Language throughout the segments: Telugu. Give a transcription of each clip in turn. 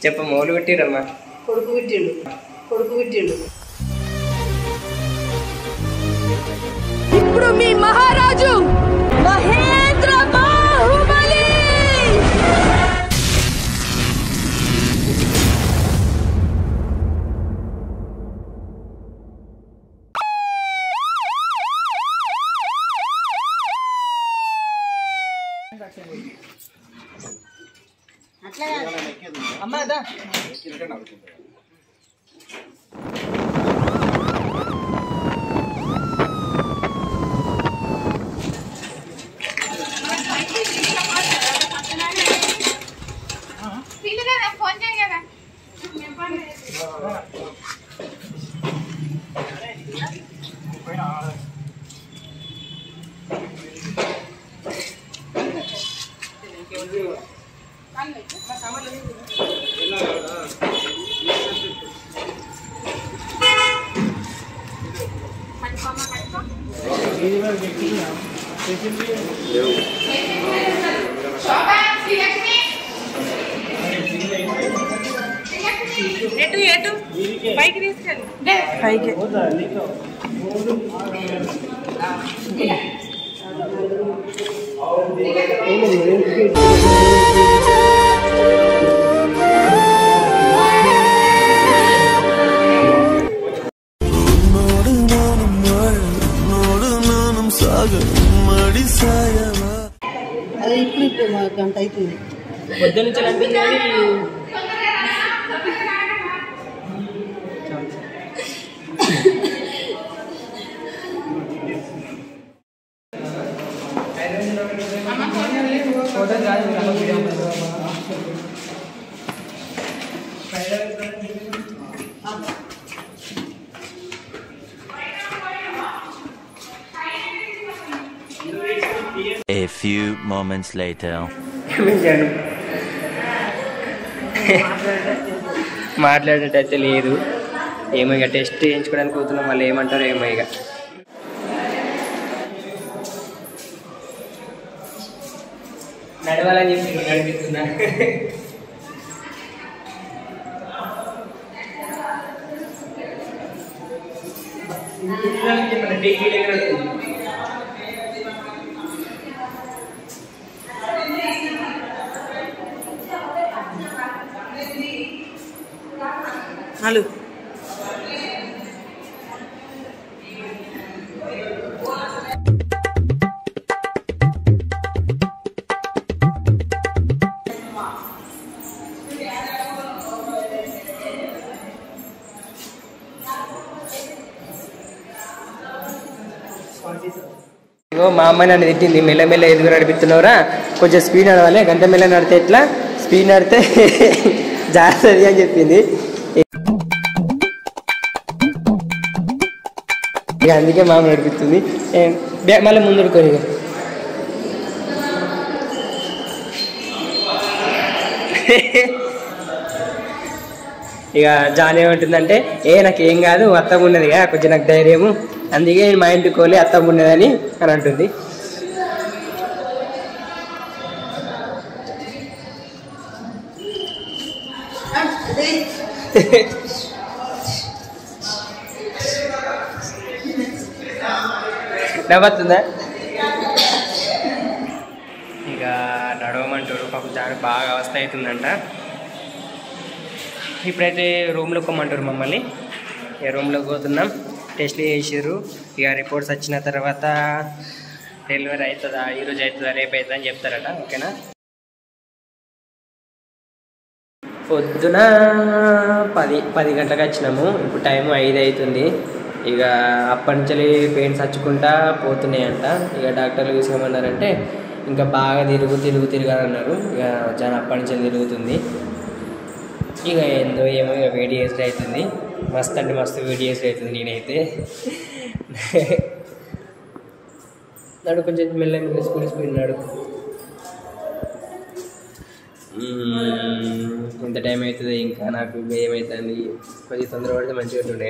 చెప్ప మొదలు పెట్టిరమ్మా కొడుకు పుట్టిండు కొడుకు పుట్టిండు ఇప్పుడు మీ మహారాజు మహేంద్ర బాహుబలి ఫోన్ చేయ కదా శోభా శ్రీలక్ష్మి ఎటు ఎటు పైకి తీసుకెళ్ళి పైకి உன்னோடு நானும் வாழ உன்னோடு நானும் சாக மடி சாயவா అది ఇప్పుడు ఇప్పుడు మా గంట అవుతుంది పొద్దు నుంచి అనిపించాలి A few moments later. క్షమించాను మాట్లాడేటైతే లేదు ఏమో ఇక టెస్ట్ చేయించుకోవడానికి పోతున్నాం వాళ్ళు ఏమంటారో ఏమో ఇక నడవాలని చెప్పి నడిపిస్తున్నా హలో ఇగో మా అమ్మాయి నన్ను తిట్టింది మెల్లమెల్ల ఎదుగు నడిపిస్తున్నావురా కొంచెం స్పీడ్ నడవాలి గంట మెల్ల నడితే ఎట్లా స్పీడ్ నడితే జాగ్రత్తది అని చెప్పింది ఇక అందుకే మా అమ్మ నడిపిస్తుంది ఏ- బ్యా- మళ్ళీ ముందుకొని ఇక ఇక జాన్ ఏమంటుందంటే ఏ నాకు ఏం కాదు అత్తమ్మ ఉన్నదిగా కొంచెం నాకు ధైర్యము అందుకే నేను మా ఇంటికి కోలే అత్తమ్మ ఉన్నదని అని అంటుంది నవ్వుతుందా ఇక నడవమంటారు పాపం జాన్ బాగా అవస్థ అవుతుందంట ఇప్పుడైతే రూమ్లోకి పోమంటారు మమ్మల్ని ఇక రూమ్లోకి పోతున్నాం టెస్ట్లు చేసారు ఇక రిపోర్ట్స్ వచ్చిన తర్వాత డెలివరీ అవుతుందా ఈరోజు అవుతుందా రేపు అవుతుందా అని చెప్తారట ఓకేనా పొద్దున పది పది గంటలకు వచ్చినాము ఇప్పుడు టైం ఐదు అవుతుంది ఇక అప్పటి నుంచి పెయిన్స్ వచ్చుకుంటా పోతున్నాయంట ఇక డాక్టర్లు చూసుకోమన్నారంటే ఇంకా బాగా తిరుగు తిరుగు తిరగాలన్నారు ఇక చాలా అప్పటి నుంచి తిరుగుతుంది ఇక ఏందో ఏమో ఇక వేడి చేసి అవుతుంది మస్తు అంటే మస్తు వేడి చేసి అవుతుంది నేనైతే నడు కొంచెం మెల్ల మెల్ల స్కూల్ స్పీడ్ నడు మ్మ్. ఇంత టైం అవుతుంది ఇంకా నాకు ఏమవుతుంది కొద్దిగా తొందర పడితే మంచిగా ఉంటుండే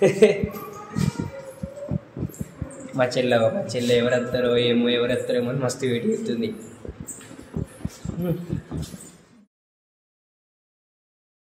మా చెల్లె మా చెల్లె ఎవరు వస్తారో ఏమో ఎవరు వస్తారో ఏమో అని మస్తు వేడి అవుతుంది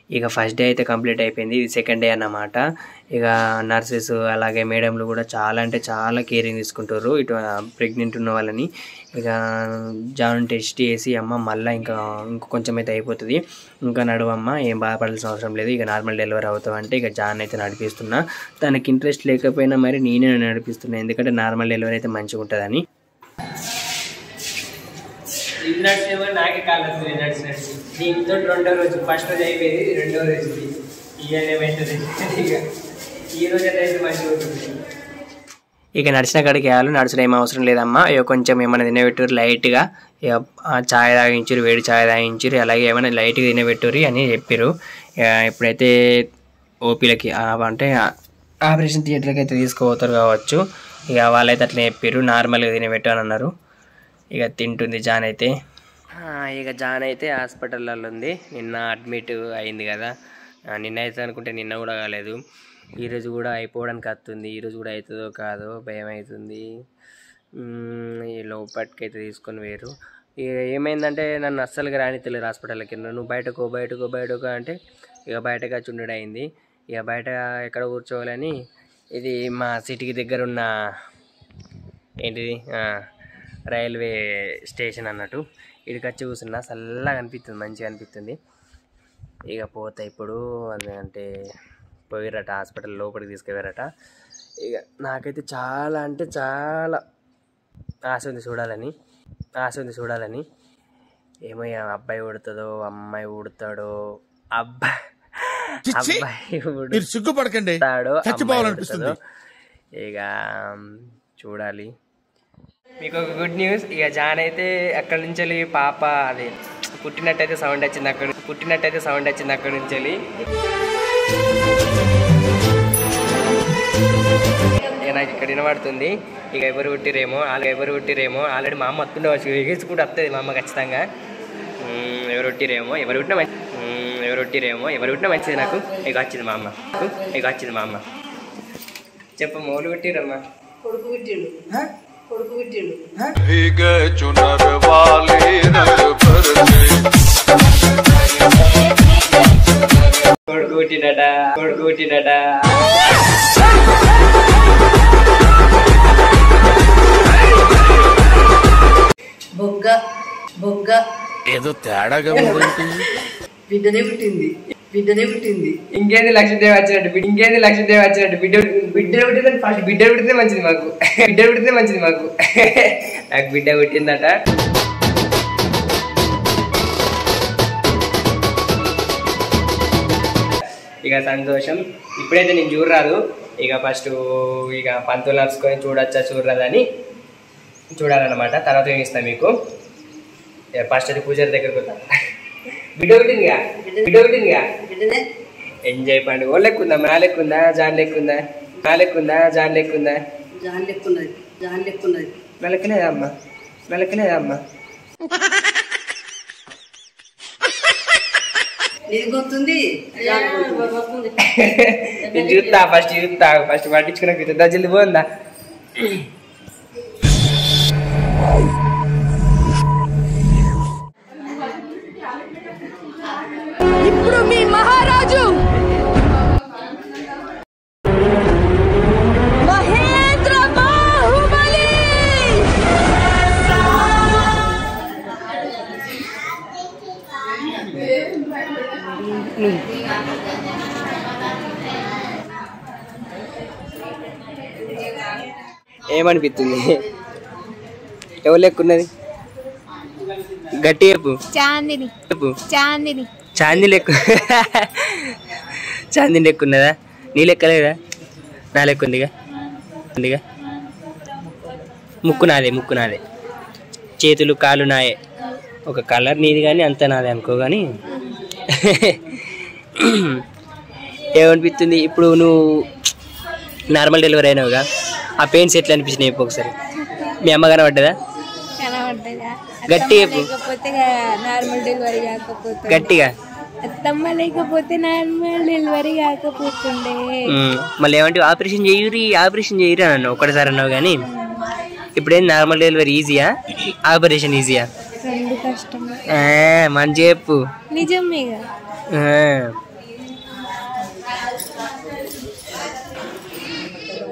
ఇక ఫస్ట్ డే అయితే కంప్లీట్ అయిపోయింది ఇది సెకండ్ డే అన్నమాట ఇక నర్సెస్ అలాగే మేడంలు కూడా చాలా అంటే చాలా కేరింగ్ తీసుకుంటారు ఇటు ప్రెగ్నెంట్ ఉన్న వాళ్ళని ఇక జాన్ టెస్ట్ చేసి అమ్మ మళ్ళీ ఇంకా ఇంకో కొంచెం అయితే అయిపోతుంది ఇంకా నడువమ్మ ఏం బాధపడాల్సిన అవసరం లేదు ఇక నార్మల్ డెలివరీ అవుతాం అంటే ఇక జాన్ అయితే నడిపిస్తున్నా తనకి ఇంట్రెస్ట్ లేకపోయినా మరి నేనే నడిపిస్తున్నా ఎందుకంటే నార్మల్ డెలివరీ అయితే మంచిగా ఉంటుందని ఇది నడిచేమో నాకే కాలేదు నడిచినట్టు దీంతో రెండో రోజు ఫస్ట్ రోజు అయిపోయింది రెండో రోజు ఇవాళ ఏమైతుంది ఇక ఈ రోజు అయితే మంచిగా ఉంటుంది ఇక నడిచిన కాడికి వేయాలి నడచడం ఏం అవసరం లేదమ్మా ఇక కొంచెం ఏమైనా తినబెట్టురు లైట్గా ఇక ఆ చాయ్ తాగించురు వేడి చాయ్ తాగించురు అలాగే ఏమైనా లైట్గా తినబెట్టురు అని చెప్పారు ఇక ఇప్పుడైతే ఓపీలకి ఆ అంటే ఆపరేషన్ థియేటర్కి అయితే తీసుకుపోతారు కావచ్చు ఇక వాళ్ళైతే అట్లా చెప్పారు నార్మల్గా తినబెట్టు అని అన్నారు ఇక తింటుంది జాన్ అయితే ఆ, ఇక జాన్ అయితే హాస్పిటల్లో ఉంది నిన్న అడ్మిట్ అయింది కదా ఆ, నిన్న అయితే అనుకుంటే నిన్న కూడా కాలేదు ఈరోజు కూడా అయిపోవడానికి వస్తుంది ఈరోజు కూడా అవుతుందో కాదో భయం అవుతుంది మ్మ్, ఈ లోపటికి అయితే తీసుకొని వేరు ఇక ఏమైందంటే నన్ను అస్సలుగా రానిత్తలేరు హాస్పిటల్కి నువ్వు బయటకు బయటకు బయటకు అంటే ఇక బయటకు వచ్చి ఉండడం అయింది ఇక బయట ఎక్కడ కూర్చోవాలని ఇది మా సిటీకి దగ్గర ఉన్న ఏంటిది ఆ, రైల్వే స్టేషన్ అన్నట్టు ఇక్కడికి వచ్చి కూర్చున్నా చల్లగా అనిపిస్తుంది మంచిగా అనిపిస్తుంది ఇక పోతా ఇప్పుడు అది అంటే పోయిరట హాస్పిటల్ లోపలికి తీసుకుపోయారట ఇక నాకైతే చాలా అంటే చాలా ఆశ ఉంది చూడాలని ఆశ ఉంది చూడాలని ఏమో ఇక అబ్బాయి ఉడుతుందో అమ్మాయి ఉడతాడో అబ్బాయి అబ్బాయి మీరు సిగ్గుపడకండి ఉడతాడో అమ్మాయి చచ్చిపోవాలనిపిస్తుంది. ఉడతాడో. ఇక మ్, చూడాలి మీకు ఒక గుడ్ న్యూస్ ఇక జాన్ అయితే అక్కడి నుంచి వెళ్ళి పాప అది పుట్టినట్టయితే సౌండ్ వచ్చింది అక్కడ పుట్టినట్టయితే సౌండ్ వచ్చింది అక్కడి నుంచి వెళ్ళి ఇక నాకు ఇక్కడ వినబడుతుంది ఇక ఎవరు పుట్టిరేమో వాళ్ళు ఎవరు పుట్టిరేమో ఆల్రెడీ మా అమ్మ వస్తుండే వచ్చి ఎగేసుకుంటూ వస్తుంది మా అమ్మ ఖచ్చితంగా మ్మ్, ఎవరు పుట్టిరేమో ఎవరు పుట్టినా మంచి మ్మ్, ఎవరు పుట్టిరేమో ఎవరు పుట్టినా మంచిది నాకు ఇక వచ్చింది మా అమ్మ ఇక వచ్చింది మా అమ్మ చెప్పు మౌలు పుట్టిరమ్మా కొడుకు పుట్టిండు కొడుకు పుట్టిండు भीगे चुनर वाली रंग भरती కొడుకు పుట్టినట కొడుకు పుట్టినట బొగ్గ బొగ్గ ఏదో తేడాగా ఉందేంటి బిడ్డనే పుట్టింది బిడ్డనే పుట్టింది ఇంకేంది లక్ష్మీదేవి వచ్చినట్టు బిడ్డ- ఇంకేంది లక్ష్మీదేవి వచ్చినట్టు బిడ్డ బిడ్డ పుట్టింది ఫస్ట్ బిడ్డ పుట్టితే మంచిది మాకు బిడ్డ పుట్టితే మంచిది మాకు నాకు బిడ్డ పుట్టిందట ఇక సంతోషం ఇప్పుడైతే నేను చూడరాదు ఇక ఫస్ట్ ఇక పంతులు నడుచుకొని చూడొచ్చా చూడరాదని చూడాలన్నమాట తర్వాత ఏం ఇస్తాను మీకు ఫస్ట్ అయితే పూజారి దగ్గరకు వద్దాం బిడ్డ పుట్టిందిగా బిడ్డ పుట్టిందిగా బిడ్డనే ఎంజాయ్ పండుగ ఓ లెక్కుందా మా లెక్కుందా జాన్ లెక్కుందా నా లెక్కుందా జాన్ లెక్కుందా జాన్ లెక్కున్నది జాన్ లెక్కున్నది నా లెక్కలేదా అమ్మా నా లెక్కలేదా అమ్మా నీది గుర్తుంది జాన్ గుర్తుంది. నేను చూస్తా ఫస్ట్ చూస్తా ఫస్ట్ పట్టించుకున్న జల్ది పోందా ఇప్పుడు మీ మహారాజు మహేంద్ర బాహుబలి ఏమనిపిస్తుంది ఎవరు లెక్కున్నది గట్టి చెప్పు చాందిని చెప్పు చాందిని చాందీ లెక్కు చాందీ లెక్కున్నదా నీ లెక్కలేదా నా లెక్క ఉందిగా ఉందిగా ముక్కు నాదే ముక్కు నాదే చేతులు కాళ్ళు నాయే ఒక కలర్ నీది కానీ అంత నాదే అనుకో కానీ ఏమనిపిస్తుంది ఇప్పుడు నువ్వు నార్మల్ డెలివరీ అయినావుగా ఆ పెయిన్స్ ఎట్లా అనిపించినాయి చెప్పు ఒకసారి మీ అమ్మ కనబడ్డదా కనబడ్డదా గట్టి చెప్పు. లేకపోతే నార్మల్ డెలివరీ కాకపోతే గట్టిగా అత్తమ్మ లేకపోతే నార్మల్ డెలివరీ కాకపోతుండే ఉమ్, మళ్ళీ ఏమంటే ఆపరేషన్ చేయురి ఆపరేషన్ చేయురి అని అన్నావు ఒకటిసారి అన్నావు కానీ ఇప్పుడేం నార్మల్ డెలివరీ ఈజీయా ఆపరేషన్ ఈజీయా రెండు కష్టం ఆ, మంచి చెప్పు నిజమేగా ఆ,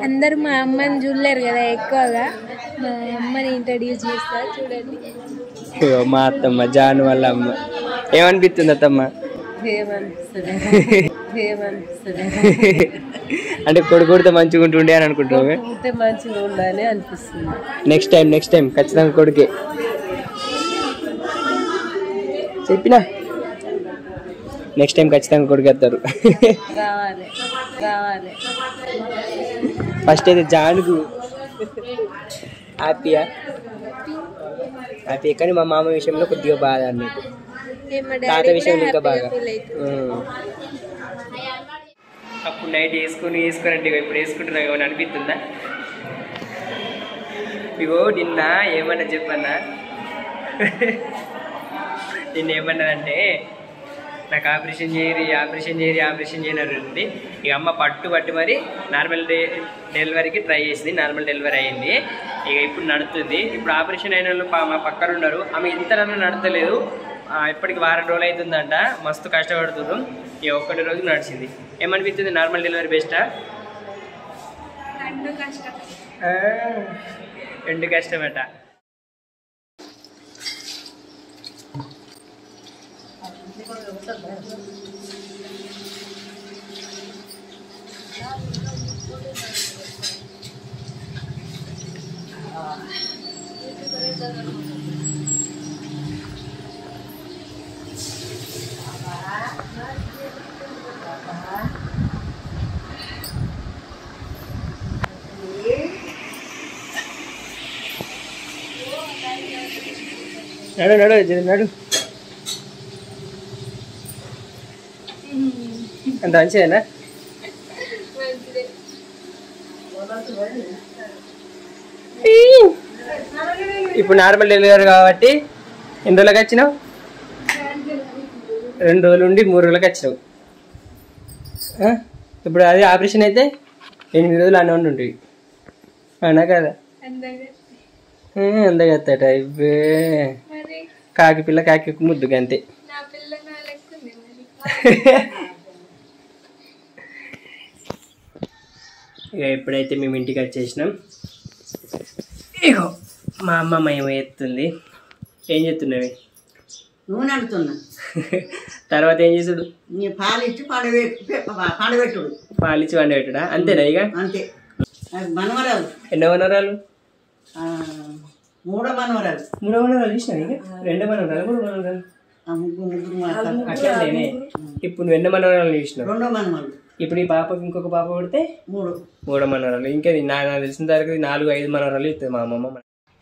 అందరూ మా అమ్మని చూడలేరు కదా ఎక్కువగా మా అమ్మని ఇంట్రడ్యూస్ చేస్తా చూడండి ఇగో మా అత్తమ్మ జాను వాళ్ళ అమ్మ ఏమనిపిస్తుంది అత్తమ్మ అంటే కొడుకు కొడితే మంచిగా ఉంటుండే అని అనుకుంటున్నావు ఉంటే మంచిగా ఉండాలని అనిపిస్తుంది నెక్స్ట్ టైం నెక్స్ట్ టైం ఖచ్చితంగా కొడుకే చెప్పినా నెక్స్ట్ టైం ఖచ్చితంగా కొడుకేస్తారు రావాలి రావాలి ఫస్ట్ అయితే జానుకు హ్యాపీయా హ్యాపీ కానీ మా మామ విషయంలో కొద్దిగా బాధ అన్నట్టు ఏ మా తాత డాడీ విషయంలో ఇంకా బాగా ఫీల్ అవుతుంది ఉం. అప్పుడు నైట్ వేసుకుని వేసుకుని అంటే ఇప్పుడు వేసుకుంటున్నా ఏమైనా అనిపిస్తుందా ఇగో నిన్న ఏమన్నా చెప్పన్నా నిన్న ఏమన్నానంటే నాకు ఆపరేషన్ చేయరి ఆపరేషన్ చేయరి ఆపరేషన్ చేయని ఉంది ఇక అమ్మ పట్టు పట్టి మరి నార్మల్ డే డెలివరీకి ట్రై చేసింది నార్మల్ డెలివరీ అయింది ఇక ఇప్పుడు నడుస్తుంది ఇప్పుడు ఆపరేషన్ అయిన వాళ్ళు పా- మా పక్కన ఉన్నారు ఆమె ఇంతనన్నా నడతలేదు ఆ, ఇప్పటికి వారం రోజులు అవుతుందంట మస్తు కష్టపడుతున్నారు ఇక ఒక్కటి రోజు నడిచింది ఏమనిపిస్తుంది నార్మల్ డెలివరీ బెస్టా రెండు కష్టమట నడు నడు జర నడు అంత మంచిదేనా ఇప్పుడు నార్మల్ డెలివరీ కాబట్టి ఎన్ని రోజులకు వచ్చినావు రెండు రోజులు ఉండి మూడు రోజులకు వచ్చినావు ఆ? ఇప్పుడు అది ఆపరేషన్ అయితే ఎనిమిది రోజులు అన్న ఉండి ఉంటుంది అవునా కదా అందగత్తట ఇవే మరి కాకి పిల్ల కాకి ముద్దుగా అంతే నా పిల్ల నా లెక్క ఉంది మరి ఇక ఎప్పుడైతే మేము ఇంటికి వచ్చేసినాం ఇగో మా అమ్మమ్మ ఏమో ఎత్తుంది ఏం చెప్తున్నావి నూనె అంటున్నా తర్వాత ఏం చేసుడు నీ పాలు ఇచ్చి పండబెట్టు పండబెట్టుడు పాలిచ్చి వండి పెట్టుడా అంతేనా ఇక అంతే అది మనవరాలు ఎన్నో వనరాలు ఆ, మూడో మనవరాలు మూడో వనరాలు ఇచ్చినావు ఇక రెండో మనవరాలు మూడు మనవరాలు ఆ ముగ్గురు ముగ్గురు మా- అట్లనే ఇప్పుడు నువ్వు ఎన్నో మనవరాలు చూసినావు రెండో మనవరాలు ఇప్పుడు ఈ పాపకి ఇంకొక పాప పుడితే మూడు మూడో మనవరాలు ఇంకా ఇది నా నాకు తెలిసిన తరగతి నాలుగు ఐదు మనవరాలు ఇస్తుంది మా అమ్మమ్మ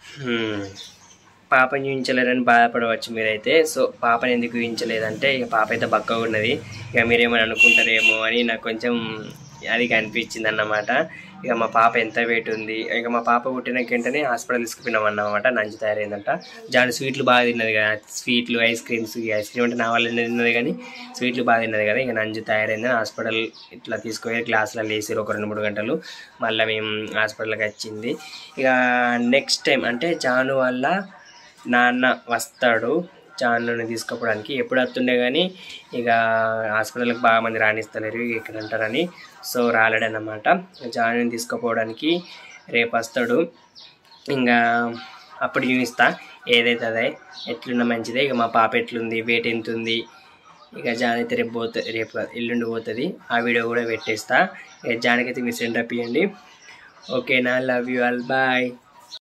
పాపని చూపించలేరని బాధపడవచ్చు మీరైతే సో పాపని ఎందుకు చూపించలేదంటే ఇక పాప అయితే బక్కగా ఉన్నది ఇక మీరేమని అనుకుంటారేమో అని నాకు కొంచెం అది అనిపించింది అన్నమాట ఇక మా పాప ఎంత వెయిట్ ఉంది ఇక మా పాప పుట్టిన వెంటనే హాస్పిటల్ తీసుకుపోయినాం అన్నమాట నంచి తయారైందంట జాను స్వీట్లు బాగా తిన్నది కదా స్వీట్లు ఐస్ క్రీమ్స్ ఈ ఐస్ క్రీమ్ అంటే నా వల్ల తిన్నది కానీ స్వీట్లు బాగా తిన్నది కదా ఇక నంజు తయారైందని హాస్పిటల్ ఇట్లా తీసుకుపోయి గ్లాసులలో వేసారు ఒక రెండు మూడు గంటలు మళ్ళీ మేము హాస్పిటల్కి వచ్చింది ఇక నెక్స్ట్ టైం అంటే జాను వల్ల నాన్న వస్తాడు జానుని తీసుకుపోవడానికి ఎప్పుడు వస్తుండే కానీ ఇక హాస్పిటల్కి బాగా మంది రాణిస్తలేరు ఇక ఇక్కడ అంటారని సో రాలేడనమాట జానుని తీసుకుపోవడానికి రేపు వస్తాడు ఇంకా అప్పుడు చూపిస్తా ఏదైతే అదే ఎట్లున్నా మంచిదే ఇక మా పాప ఎట్లుంది వెయిట్ ఎంత ఉంది ఇక జాన్ అయితే రేపు పోతుంది రేపు కాదు, ఎల్లుండి పోతుంది ఆ వీడియో కూడా పెట్టేస్తా ఇక జాన్కి అయితే మీరు సెండ్ అప్ ఇవ్వండి ఓకేనా లవ్ యూ ఆల్ బాయ్